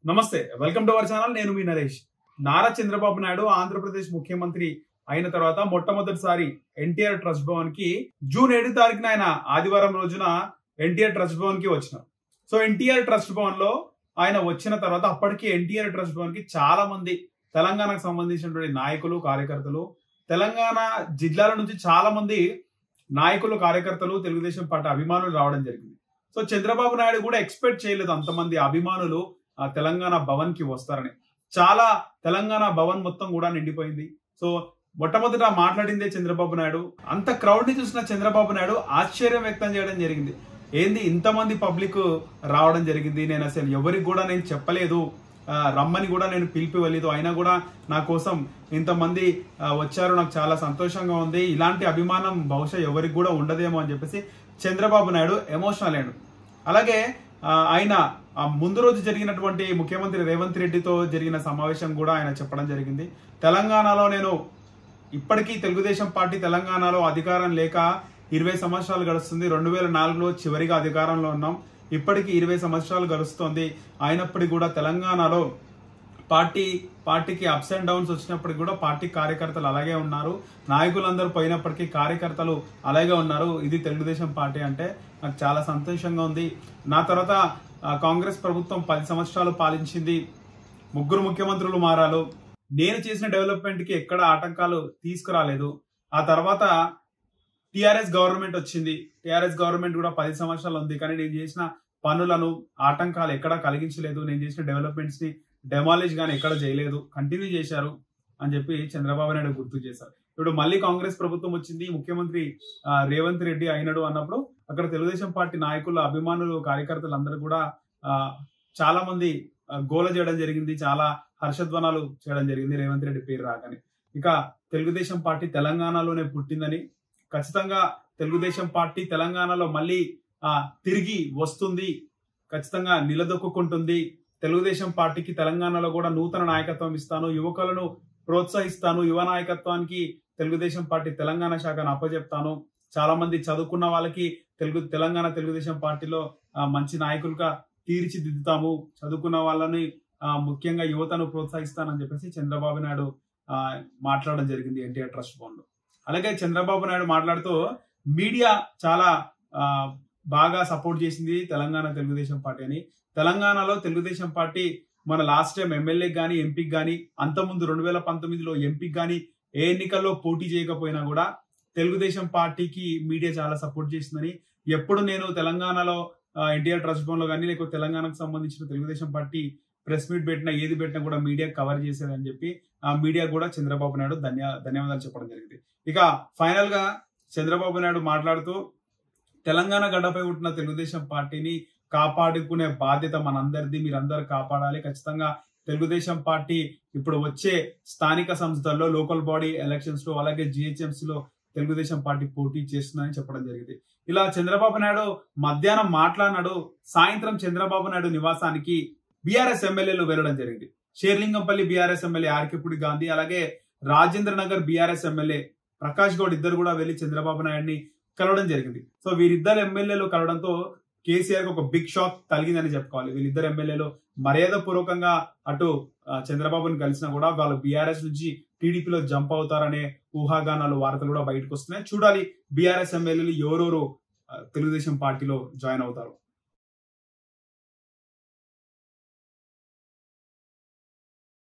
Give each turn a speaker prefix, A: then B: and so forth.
A: నమస్తే welcome to our channel నేను మీ నరేష్ నారా చంద్రబాబు నాయుడు ఆంధ్రప్రదేశ్ ముఖ్యమంత్రి అయిన తర్వాత మొట్టమొదటిసారి ఎన్టీఆర్ ట్రస్ట్ భవన్ కి జూన్ ఏడు తారీఖున ఆయన ఆదివారం రోజున ఎన్టీఆర్ ట్రస్ట్ భవన్ కి వచ్చినారు సో ఎన్టీఆర్ ట్రస్ట్ భవన్ లో ఆయన వచ్చిన తర్వాత అప్పటికి ఎన్టీఆర్ ట్రస్ట్ భవన్ కి చాలా మంది తెలంగాణకు సంబంధించినటువంటి నాయకులు కార్యకర్తలు తెలంగాణ జిల్లాల నుంచి చాలా మంది నాయకులు కార్యకర్తలు తెలుగుదేశం పార్టీ అభిమానులు రావడం జరిగింది సో చంద్రబాబు నాయుడు కూడా ఎక్స్పెక్ట్ చేయలేదు అంతమంది అభిమానులు ఆ తెలంగాణ భవన్ కి వస్తారని చాలా తెలంగాణ భవన్ మొత్తం కూడా నిండిపోయింది సో మొట్టమొదట మాట్లాడిందే చంద్రబాబు నాయుడు అంత క్రౌడ్ ని చూసిన చంద్రబాబు నాయుడు ఆశ్చర్యం వ్యక్తం చేయడం జరిగింది ఏంది ఇంతమంది పబ్లిక్ రావడం జరిగింది నేను అసలు ఎవరికి కూడా నేను చెప్పలేదు ఆ, రమ్మని కూడా నేను పిలిపివ్వలేదు అయినా కూడా నా కోసం ఇంతమంది ఆ, వచ్చారు నాకు చాలా సంతోషంగా ఉంది ఇలాంటి అభిమానం బహుశా ఎవరికి కూడా ఉండదేమో అని చెప్పేసి చంద్రబాబు నాయుడు ఎమోషనల్ అయ్యాడు అలాగే ఆ, ఆయన ఆ ముందు రోజు జరిగినటువంటి ముఖ్యమంత్రి రేవంత్ రెడ్డితో జరిగిన సమావేశం కూడా ఆయన చెప్పడం జరిగింది తెలంగాణలో నేను ఇప్పటికీ తెలుగుదేశం పార్టీ తెలంగాణలో అధికారం లేక ఇరవై సంవత్సరాలు గడుస్తుంది రెండు వేల నాలుగులో చివరిగా అధికారంలో ఉన్నాం ఇప్పటికీ ఇరవై సంవత్సరాలు గడుస్తుంది అయినప్పటికీ కూడా తెలంగాణలో పార్టీ పార్టీకి అప్స్ అండ్ డౌన్స్ వచ్చినప్పటికీ కూడా పార్టీ కార్యకర్తలు అలాగే ఉన్నారు నాయకులందరూ పోయినప్పటికీ కార్యకర్తలు అలాగే ఉన్నారు ఇది తెలుగుదేశం పార్టీ అంటే నాకు చాలా సంతోషంగా ఉంది నా తర్వాత ఆ, కాంగ్రెస్ ప్రభుత్వం పది సంవత్సరాలు పాలించింది ముగ్గురు ముఖ్యమంత్రులు మారాలు నేను చేసిన డెవలప్మెంట్ కి ఎక్కడ ఆటంకాలు తీసుకురాలేదు ఆ తర్వాత టిఆర్ఎస్ గవర్నమెంట్ వచ్చింది టిఆర్ఎస్ గవర్నమెంట్ కూడా పది సంవత్సరాలు ఉంది కానీ నేను చేసిన పనులను ఆటంకాలు ఎక్కడా కలిగించలేదు నేను చేసిన డెవలప్మెంట్స్ ని డెమాలిష్ గానీ ఎక్కడ చేయలేదు కంటిన్యూ చేశారు అని చెప్పి చంద్రబాబు నాయుడు గుర్తు చేశారు ఇప్పుడు మళ్ళీ కాంగ్రెస్ ప్రభుత్వం వచ్చింది ముఖ్యమంత్రి ఆ, రేవంత్ రెడ్డి అయినాడు అన్నప్పుడు అక్కడ తెలుగుదేశం పార్టీ నాయకులు అభిమానులు కార్యకర్తలు అందరూ కూడా ఆ, చాలా మంది ఆ, గోల చేయడం జరిగింది చాలా హర్షధ్వనాలు చేయడం జరిగింది రేవంత్ రెడ్డి పేరు రాగానే ఇక తెలుగుదేశం పార్టీ తెలంగాణలోనే పుట్టిందని ఖచ్చితంగా తెలుగుదేశం పార్టీ తెలంగాణలో మళ్ళీ ఆ, తిరిగి వస్తుంది ఖచ్చితంగా నిలదొక్కుంటుంది తెలుగుదేశం పార్టీకి తెలంగాణలో కూడా నూతన నాయకత్వం ఇస్తాను యువకులను ప్రోత్సహిస్తాను యువ నాయకత్వానికి తెలుగుదేశం పార్టీ తెలంగాణ శాఖను అప్పచెప్తాను చాలా మంది చదువుకున్న వాళ్ళకి తెలుగు తెలంగాణ తెలుగుదేశం పార్టీలో ఆ, మంచి నాయకులుగా తీర్చిదిద్దుతాము చదువుకున్న వాళ్ళని ఆ, ముఖ్యంగా యువతను ప్రోత్సహిస్తానని చెప్పేసి చంద్రబాబు నాయుడు ఆ, మాట్లాడడం జరిగింది ఎన్టీఆర్ ట్రస్ట్ భవన్ లో అలాగే చంద్రబాబు నాయుడు మాట్లాడుతూ మీడియా చాలా ఆ, బాగా సపోర్ట్ చేసింది తెలంగాణ తెలుగుదేశం పార్టీ అని తెలంగాణలో తెలుగుదేశం పార్టీ మన లాస్ట్ టైం ఎమ్మెల్యేకి కానీ ఎంపీకి కానీ అంతకుముందు రెండు వేల పంతొమ్మిదిలో ఎంపీకి కానీ ఏ ఎన్నికల్లో పోటీ చేయకపోయినా కూడా తెలుగుదేశం పార్టీకి మీడియా చాలా సపోర్ట్ చేసిందని ఎప్పుడు నేను తెలంగాణలో ఎన్టీఆర్ ట్రస్ట్ భవన్ లో కానీ లేకపోతే తెలంగాణకు సంబంధించిన తెలుగుదేశం పార్టీ ప్రెస్ మీట్ పెట్టినా ఏది పెట్టినా కూడా మీడియా కవర్ చేసేదని చెప్పి ఆ మీడియా కూడా చంద్రబాబు నాయుడు ధన్య ధన్యవాదాలు చెప్పడం జరిగింది ఇక ఫైనల్ గా చంద్రబాబు నాయుడు మాట్లాడుతూ తెలంగాణ గడ్డపై ఉంటున్న తెలుగుదేశం పార్టీని కాపాడుకునే బాధ్యత మనందరిది మీరందరూ కాపాడాలి ఖచ్చితంగా తెలుగుదేశం పార్టీ ఇప్పుడు వచ్చే స్థానిక సంస్థల్లో లోకల్ బాడీ ఎలక్షన్స్ లో అలాగే GHMC లో తెలుగుదేశం పార్టీ పోటీ చేస్తుందని చెప్పడం జరిగింది ఇలా చంద్రబాబు నాయుడు మధ్యాహ్నం మాట్లాడినాడు సాయంత్రం చంద్రబాబు నాయుడు నివాసానికి బీఆర్ఎస్ ఎమ్మెల్యేలు వెళ్ళడం జరిగింది షేర్లింగంపల్లి బీఆర్ఎస్ ఎమ్మెల్యే ఆర్కిపుడి గాంధీ అలాగే రాజేంద్ర నగర్ బీఆర్ఎస్ ఎమ్మెల్యే ప్రకాష్ గౌడ్ ఇద్దరు కూడా వెళ్లి చంద్రబాబు నాయుడిని కలవడం జరిగింది సో వీరిద్దరు ఎమ్మెల్యేలు కలవడంతో కేసీఆర్ కి ఒక బిగ్ షాక్ కలిగిందని చెప్పుకోవాలి వీళ్ళిద్దరు ఎమ్మెల్యేలు మర్యాద పూర్వకంగా అటు ఆ, చంద్రబాబుని కలిసినా కూడా వాళ్ళు బీఆర్ఎస్ నుంచి టీడీపీలో జంప్ అవుతారనే ఊహాగానాలు వార్తలు కూడా బయటకు వస్తున్నాయి చూడాలి బీఆర్ఎస్ ఎమ్మెల్యేలు ఎవరెవరు ఆ, తెలుగుదేశం పార్టీలో జాయిన్ అవుతారు